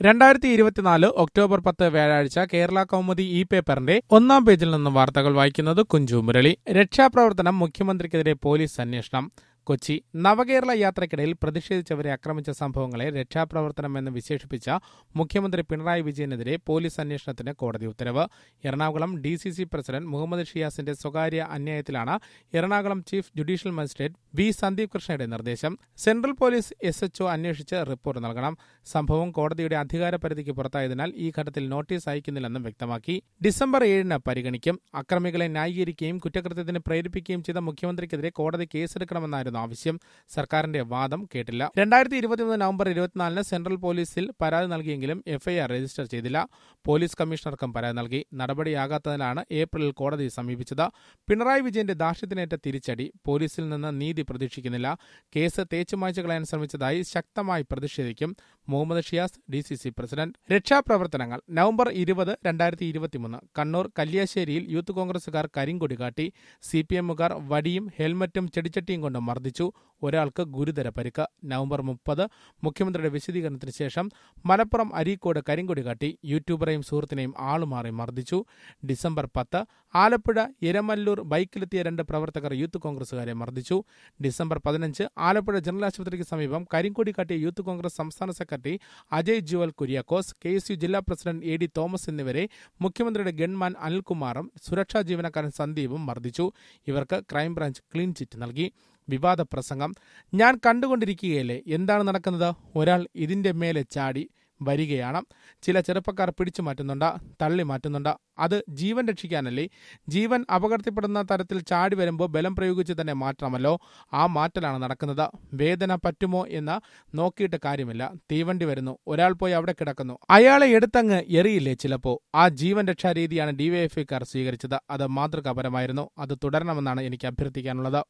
രണ്ടായിരത്തി ഇരുപത്തിനാല് ഒക്ടോബർ പത്ത് വ്യാഴാഴ്ച കേരള കൗമുദി ഇ പേപ്പറിന്റെ ഒന്നാം പേജിൽ നിന്നും വാർത്തകൾ വായിക്കുന്നത് കുഞ്ചു മുരളി രക്ഷാപ്രവർത്തനം മുഖ്യമന്ത്രിക്കെതിരെ പോലീസ് അന്വേഷണം കൊച്ചി നവകേരള യാത്രയ്ക്കിടയിൽ പ്രതിഷേധിച്ചവരെ ആക്രമിച്ച സംഭവങ്ങളെ രക്ഷാപ്രവർത്തനം എന്ന് വിശേഷിപ്പിച്ച മുഖ്യമന്ത്രി പിണറായി വിജയനെതിരെ പോലീസ് അന്വേഷണത്തിന് കോടതി ഉത്തരവ് Ernakulam D C C president Muhammad ഷിയാസിന്റെ സ്വകാര്യ അന്യായത്തിലാണ് Ernakulam chief judicial magistrate V Sandeep കൃഷ്ണയുടെ നിർദ്ദേശം സെൻട്രൽ പോലീസ് എസ് എച്ച്ഒ അന്വേഷിച്ച് റിപ്പോർട്ട് നൽകണം സംഭവം കോടതിയുടെ അധികാര പരിധിക്ക് പുറത്തായതിനാൽ ഈ ഘട്ടത്തിൽ നോട്ടീസ് അയക്കുന്നില്ലെന്നും വ്യക്തമാക്കി ഡിസംബർ ഏഴിന് പരിഗണിക്കും അക്രമികളെ ന്യായീകരിക്കുകയും കുറ്റകൃത്യത്തിന് പ്രേരിപ്പിക്കുകയും ചെയ്ത മുഖ്യമന്ത്രിക്കെതിരെ കോടതി കേസെടുക്കണമെന്നായിരുന്നു ആവശ്യം സർക്കാരിന്റെ വാദം കേട്ടില്ല രണ്ടായിരത്തി ഇരുപത്തിമൂന്ന് നവംബർ ഇരുപത്തിനാലിന് സെൻട്രൽ പോലീസിൽ പരാതി നൽകിയെങ്കിലും എഫ്ഐആർ രജിസ്റ്റർ ചെയ്തില്ല പോലീസ് കമ്മീഷണർക്കും പരാതി നൽകി നടപടിയാകാത്തതിനാലാണ് ഏപ്രിലിൽ കോടതി സമീപിച്ചത് പിണറായി വിജയന്റെ ദാഷ്ട്യത്തിനേറ്റ തിരിച്ചടി പോലീസിൽ നിന്ന് നീതി പ്രതീക്ഷിക്കുന്നില്ല കേസ് തേച്ചുമായ്ച്ചു കളയാൻ ശ്രമിച്ചതായി ശക്തമായി പ്രതിഷേധിക്കും Muhammad Shiyas D C C president രക്ഷാപ്രവർത്തനങ്ങൾ നവംബർ ഇരുപത് രണ്ടായിരത്തി ഇരുപത്തിമൂന്ന് കണ്ണൂർ കല്യാശ്ശേരിയിൽ യൂത്ത് കോൺഗ്രസുകാർ കരിങ്കൊടി കാട്ടി സി പി എമ്മുകാർ വടിയും ഹെൽമറ്റും ചെടിച്ചട്ടിയും കൊണ്ട് മർദ്ദിച്ചു ഒരാൾക്ക് ഗുരുതര പരിക്ക് നവംബർ മുപ്പത് മുഖ്യമന്ത്രിയുടെ വിശദീകരണത്തിന് ശേഷം മലപ്പുറം അരീക്കോട് കരിങ്കൊടി കാട്ടി യൂട്യൂബറെയും സുഹൃത്തിനെയും ആളുമാറി മർദ്ദിച്ചു ഡിസംബർ പത്ത് ആലപ്പുഴ ഇരമല്ലൂർ ബൈക്കിലെത്തിയ രണ്ട് പ്രവർത്തകർ യൂത്ത് കോൺഗ്രസുകാരെ മർദ്ദിച്ചു ഡിസംബർ പതിനഞ്ച് ആലപ്പുഴ ജനറൽ ആശുപത്രിക്ക് സമീപം കരിങ്കൊടി കാട്ടിയ യൂത്ത് കോൺഗ്രസ് സംസ്ഥാന secretary Ajay Juvel Kuriakose K S U ജില്ലാ പ്രസിഡന്റ് എ ഡി തോമസ് എന്നിവരെ മുഖ്യമന്ത്രിയുടെ ഗൺമാൻ അനിൽകുമാറും സുരക്ഷാ ജീവനക്കാരൻ സന്ദീപും മർദ്ദിച്ചു ഇവർക്ക് ക്രൈംബ്രാഞ്ച് ക്ലീൻ ചിറ്റ് നൽകി വിവാദ പ്രസംഗം ഞാൻ കണ്ടുകൊണ്ടിരിക്കുകയല്ലേ എന്താണ് നടക്കുന്നത് ഒരാൾ ഇതിന്റെ മേലെ ചാടി വരികയാണ് ചില ചെറുപ്പക്കാർ പിടിച്ചു മാറ്റുന്നുണ്ട് തള്ളി മാറ്റുന്നുണ്ട് അത് ജീവൻ രക്ഷിക്കാനല്ലേ ജീവൻ അപകടത്തിൽപ്പെടുന്ന തരത്തിൽ ചാടി വരുമ്പോൾ ബലം പ്രയോഗിച്ച് തന്നെ മാറ്റണമല്ലോ ആ മാറ്റലാണ് നടക്കുന്നത് വേദന പറ്റുമോ എന്ന് നോക്കിയിട്ട് കാര്യമില്ല തീവണ്ടി വരുന്നു ഒരാൾ പോയി അവിടെ കിടക്കുന്നു അയാളെ എടുത്തങ്ങ് എറിയില്ലേ ചിലപ്പോ ആ ജീവൻ രക്ഷാ രീതിയാണ് ഡിവൈഎഫ്ഐക്കാർ സ്വീകരിച്ചത് അത് മാതൃകാപരമായിരുന്നു അത് തുടരണമെന്നാണ് എനിക്ക് അഭ്യർത്ഥിക്കാനുള്ളത്